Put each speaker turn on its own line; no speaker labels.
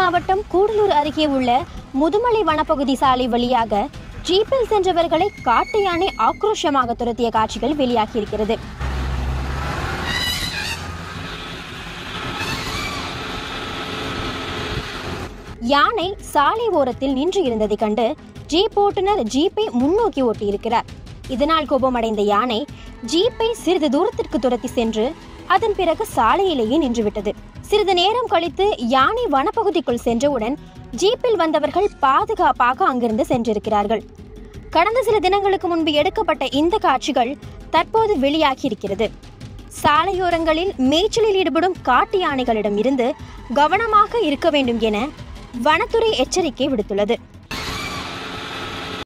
மாவட்டம் கூடலூர் அருகே உள்ள முதுமலை வனப்பகுதி சாலை வழியாக ஜீப்பில் சென்றவர்களை காட்டு யானை ஆக்ரோஷமாக துரத்திய காட்சிகள் வெளியாகியிருக்கிறது யானை சாலை ஓரத்தில் நின்று இருந்ததை கண்டு ஜீப் ஓட்டுநர் ஜீப்பை முன்னோக்கி ஓட்டியிருக்கிறார் இதனால் கோபமடைந்த யானை ஜீப்பை சிறிது தூரத்திற்கு துரத்தி சென்று அதன் பிறகு சாலையிலேயே நின்றுவிட்டது சிறிது நேரம் கழித்து யானை வனப்பகுதிக்குள் சென்றவுடன் ஜீப்பில் வந்தவர்கள் பாதுகாப்பாக அங்கிருந்து சென்றிருக்கிறார்கள் கடந்த சில தினங்களுக்கு முன்பு எடுக்கப்பட்ட இந்த காட்சிகள் தற்போது வெளியாகியிருக்கிறது சாலையோரங்களில் மேய்ச்சலில் ஈடுபடும் காட்டு யானைகளிடம் இருந்து கவனமாக இருக்க வேண்டும் என வனத்துறை எச்சரிக்கை விடுத்துள்ளது